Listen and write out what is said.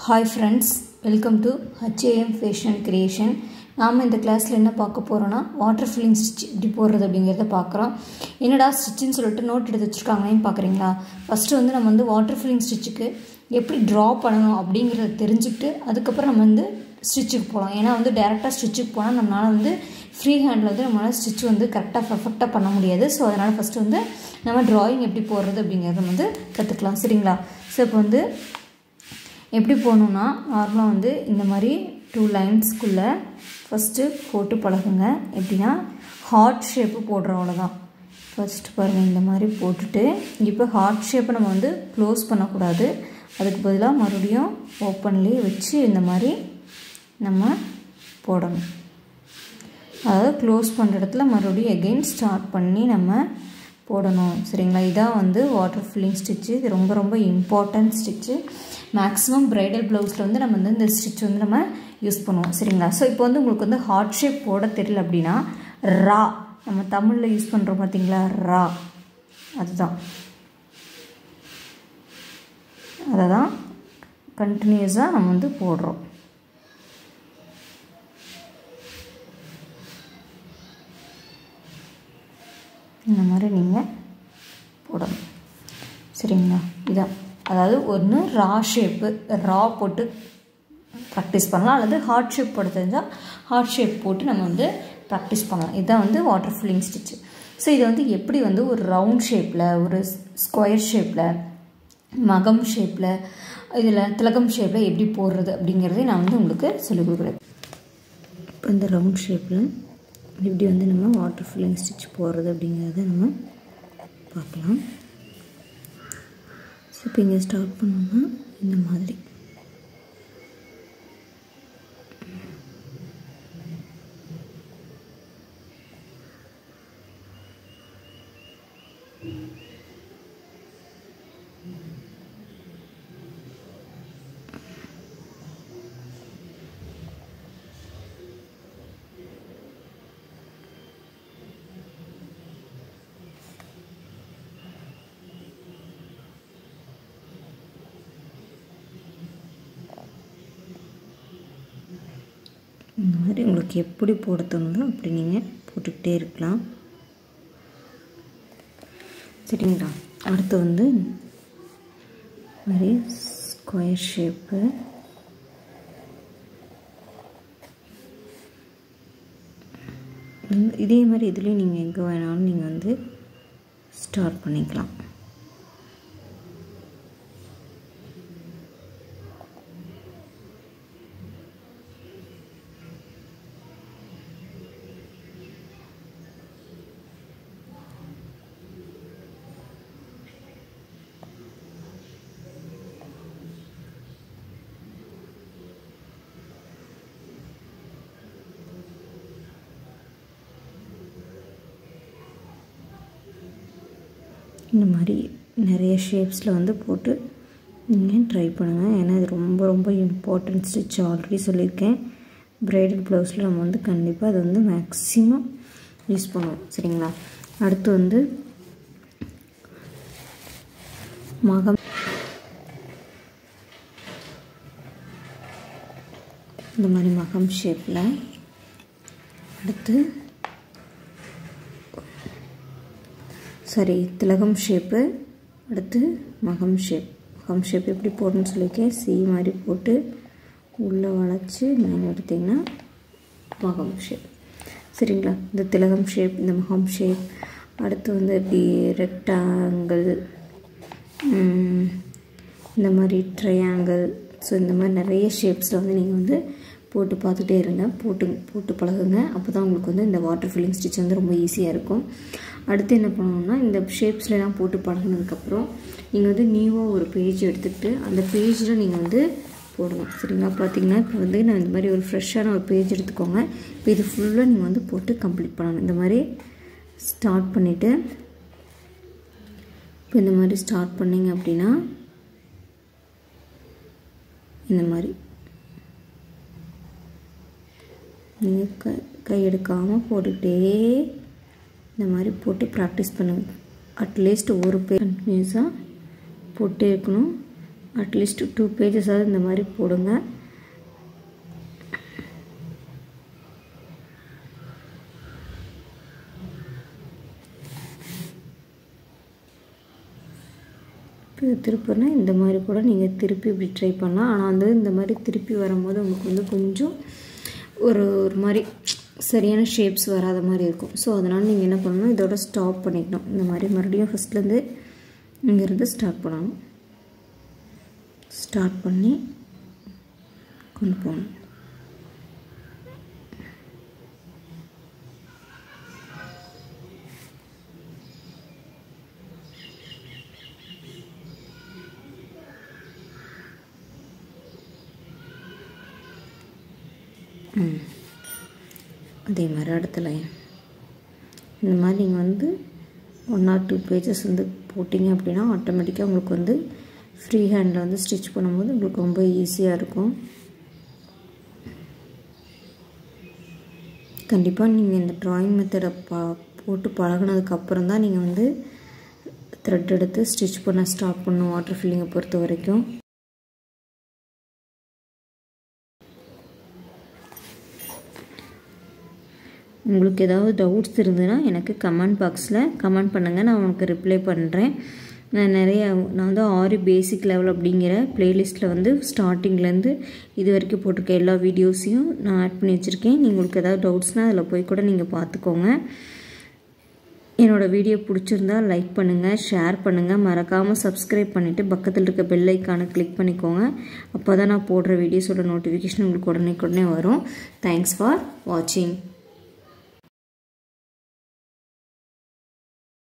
hi friends welcome to HAM fashion creation நாம் இந்த கிளாஸில் என்ன பார்க்க போகிறோன்னா வாட்டர் ஃபில்லிங் ஸ்டிச் எப்படி போடுறது அப்படிங்கிறத பார்க்குறோம் என்னடா ஸ்டிச்சுன்னு சொல்லிட்டு நோட் எடுத்து வச்சுருக்காங்களேன்னு பார்க்குறீங்களா ஃபஸ்ட்டு வந்து நம்ம வந்து வாட்டர் ஃபில்லிங் ஸ்டிச்சுக்கு எப்படி ட்ரா பண்ணணும் அப்படிங்கிறத தெரிஞ்சுக்கிட்டு அதுக்கப்புறம் நம்ம வந்து ஸ்டிச்சுக்கு போகலாம் ஏன்னா வந்து டேரெக்டாக ஸ்டிச்சுக்கு போனால் நம்மளால் வந்து ஃப்ரீ ஹேண்டில் வந்து நம்மளால் ஸ்டிச் வந்து கரெக்டாக பர்ஃபெக்டாக பண்ண முடியாது ஸோ அதனால் ஃபஸ்ட்டு வந்து நம்ம ட்ராயிங் எப்படி போடுறது அப்படிங்கிறத வந்து கற்றுக்கலாம் சரிங்களா ஸோ இப்போ வந்து எப்படி போகணுன்னா நார்மலாக வந்து இந்த மாதிரி டூ லைன்ஸ்க்குள்ளே ஃபஸ்ட்டு போட்டு பழகுங்க எப்படின்னா ஹார்ட் ஷேப்பு போடுறோம் அவ்வளோதான் ஃபஸ்ட்டு பாருங்கள் இந்த மாதிரி போட்டுட்டு இப்போ ஹார்ட் ஷேப்பை நம்ம வந்து க்ளோஸ் பண்ணக்கூடாது அதுக்கு பதிலாக மறுபடியும் ஓப்பன்லேயே வச்சு இந்த மாதிரி நம்ம போடணும் அதாவது க்ளோஸ் பண்ணுற இடத்துல மறுபடியும் எகெயின் ஸ்டார்ட் பண்ணி நம்ம போடணும் சரிங்களா இதான் வந்து வாட்டர் ஃபில்லிங் ஸ்டிச்சு இது ரொம்ப ரொம்ப இம்பார்ட்டன்ட் ஸ்டிச்சு மேக்ஸிமம் ப்ரைடல் ப்ளவுஸில் வந்து நம்ம வந்து இந்த ஸ்டிச் வந்து நம்ம யூஸ் பண்ணுவோம் சரிங்களா ஸோ இப்போ வந்து உங்களுக்கு வந்து ஹார்ட் ஷேப் போட தெரியல அப்படின்னா ரா நம்ம தமிழில் யூஸ் பண்ணுறோம் பார்த்தீங்களா ரா அதுதான் அதை தான் கண்டினியூஸாக நம்ம வந்து போடுறோம் இந்த மாதிரி நீங்கள் போடணும் சரிங்களா இதான் அதாவது ஒன்று ரா ஷேப்பு ரா போட்டு ப்ராக்டிஸ் பண்ணலாம் அல்லது ஹார்ட் ஷேப் போட தெரிஞ்சால் ஹார்ட் ஷேப் போட்டு நம்ம வந்து ப்ராக்டிஸ் பண்ணலாம் இதுதான் வந்து வாட்டர் ஃபில்லிங் ஸ்டிச்சு ஸோ இது வந்து எப்படி வந்து ஒரு ரவுண்ட் ஷேப்பில் ஒரு ஸ்கொயர் ஷேப்பில் மகம் ஷேப்பில் இதில் திலகம் ஷேப்பில் எப்படி போடுறது அப்படிங்கிறதையும் நான் வந்து உங்களுக்கு சொல்லிக் கொடுக்குறேன் இப்போ இந்த ரவுண்ட் ஷேப்பில் இப்படி வந்து நம்ம வாட்டர் ஃபில்லிங் ஸ்டிச் போடுறது அப்படிங்கிறத நம்ம பார்க்கலாம் ஸோ இப்போ இங்கே ஸ்டார்ட் பண்ணோம்னா இந்த மாதிரி இந்த மாதிரி உங்களுக்கு எப்படி போட தோணுதோ அப்படி நீங்கள் போட்டுக்கிட்டே இருக்கலாம் சரிங்களா அடுத்து வந்து மாதிரி ஸ்கொயர் ஷேப்பு இதே மாதிரி இதுலேயும் நீங்கள் எங்கே வேணாலும் நீங்கள் வந்து ஸ்டார்ட் பண்ணிக்கலாம் இந்த மாதிரி நிறைய ஷேப்ஸில் வந்து போட்டு நீங்கள் ட்ரை பண்ணுங்கள் ஏன்னா இது ரொம்ப ரொம்ப இம்பார்ட்டன்ட் ஸ்டிச் ஆல்ரெடி சொல்லியிருக்கேன் ப்ரைடல் ப்ளவுஸில் நம்ம வந்து கண்டிப்பாக அதை வந்து மேக்ஸிமம் யூஸ் பண்ணுவோம் சரிங்களா அடுத்து வந்து மகம் இந்த மாதிரி மகம் ஷேப்பில் அடுத்து சாரி திலகம் ஷேப்பு அடுத்து மகம் ஷேப் மகம் ஷேப் எப்படி போடணும்னு சொல்லியிருக்கேன் சி மாதிரி போட்டு உள்ளே வளைச்சி மேலே எடுத்திங்கன்னா மகம் ஷேப் சரிங்களா இந்த திலகம் ஷேப் இந்த மகம் ஷேப் அடுத்து வந்து இப்படி ரெக்டாங்கிள் இந்த மாதிரி ட்ரையாங்கிள் ஸோ இந்த மாதிரி நிறைய ஷேப்ஸில் வந்து நீங்கள் வந்து போட்டு பார்த்துட்டே இருங்க போட்டு போட்டு பழகுங்க அப்போ தான் உங்களுக்கு வந்து இந்த வாட்டர் ஃபில்லிங் ஸ்டிச் வந்து ரொம்ப ஈஸியாக இருக்கும் அடுத்து என்ன பண்ணணும்னா இந்த ஷேப்ஸ்லாம் போட்டு பழகினதுக்கப்புறம் நீங்கள் வந்து நியூவாக ஒரு பேஜ் எடுத்துக்கிட்டு அந்த பேஜில் நீங்கள் வந்து போடணும் சரிங்களா பார்த்தீங்கன்னா இப்போ வந்து நான் இந்த மாதிரி ஒரு ஃப்ரெஷ்ஷான ஒரு பேஜ் எடுத்துக்கோங்க இப்போ இது ஃபுல்லாக நீங்கள் வந்து போட்டு கம்ப்ளீட் பண்ணணும் இந்த மாதிரி ஸ்டார்ட் பண்ணிவிட்டு இப்போ இந்த மாதிரி ஸ்டார்ட் பண்ணிங்க அப்படின்னா இந்த மாதிரி நீங்கள் க கை எடுக்காமல் போட்டுக்கிட்டே இந்த மாதிரி போட்டு ப்ராக்டிஸ் பண்ணுங்கள் அட்லீஸ்ட் ஒரு பேர் கண்டினியூஸாக போட்டே இருக்கணும் அட்லீஸ்ட் டூ பேஜஸாவது இந்த மாதிரி போடுங்க இப்போ திருப்பினா இந்த மாதிரி கூட நீங்கள் திருப்பி இப்படி ட்ரை பண்ணலாம் ஆனால் வந்து இந்த மாதிரி திருப்பி வரும்போது உங்களுக்கு வந்து கொஞ்சம் ஒரு ஒரு மாதிரி சரியான ஷேப்ஸ் வராத மாதிரி இருக்கும் ஸோ அதனால் நீங்கள் என்ன பண்ணணும் இதோட ஸ்டாப் பண்ணிக்கணும் இந்த மாதிரி மறுபடியும் ஃபஸ்ட்லேருந்து இங்கேருந்து ஸ்டார்ட் பண்ணணும் ஸ்டார்ட் பண்ணி கொண்டு போகணும் அதே மாதிரி அடுத்த லைன் இந்த மாதிரி நீங்கள் வந்து ஒன் ஆர் டூ பேஜஸ் வந்து போட்டிங்க அப்படின்னா ஆட்டோமேட்டிக்காக உங்களுக்கு வந்து ஃப்ரீ ஹேண்டில் வந்து ஸ்டிச் பண்ணும்போது உங்களுக்கு ரொம்ப ஈஸியாக இருக்கும் கண்டிப்பாக நீங்கள் இந்த ட்ராயிங் மெத்தடை பா போட்டு பழகினதுக்கப்புறம் தான் நீங்கள் வந்து த்ரெட் எடுத்து ஸ்டிச் பண்ண ஸ்டார்ட் பண்ணணும் வாட்டர் ஃபில்லிங்கை பொறுத்த வரைக்கும் உங்களுக்கு ஏதாவது டவுட்ஸ் இருந்ததுன்னா எனக்கு கமெண்ட் பாக்ஸில் கமெண்ட் பண்ணுங்கள் நான் உனக்கு ரிப்ளை பண்ணுறேன் நான் நிறைய நான் வந்து ஆரி பேசிக் லெவல் அப்படிங்கிற ப்ளேலிஸ்ட்டில் வந்து ஸ்டார்டிங்லேருந்து இது வரைக்கும் போட்டிருக்க எல்லா வீடியோஸையும் நான் ஆட் பண்ணி வச்சுருக்கேன் நீங்கள் உங்களுக்கு ஏதாவது டவுட்ஸ்னால் அதில் போய் கூட நீங்கள் பார்த்துக்கோங்க என்னோடய வீடியோ பிடிச்சிருந்தா லைக் பண்ணுங்கள் ஷேர் பண்ணுங்கள் மறக்காமல் சப்ஸ்கிரைப் பண்ணிவிட்டு பக்கத்தில் இருக்க பெல் ஐக்கானை கிளிக் பண்ணிக்கோங்க அப்போ தான் நான் போடுற வீடியோஸோட நோட்டிஃபிகேஷன் உங்களுக்கு உடனே உடனே வரும் தேங்க்ஸ் ஃபார் வாட்சிங்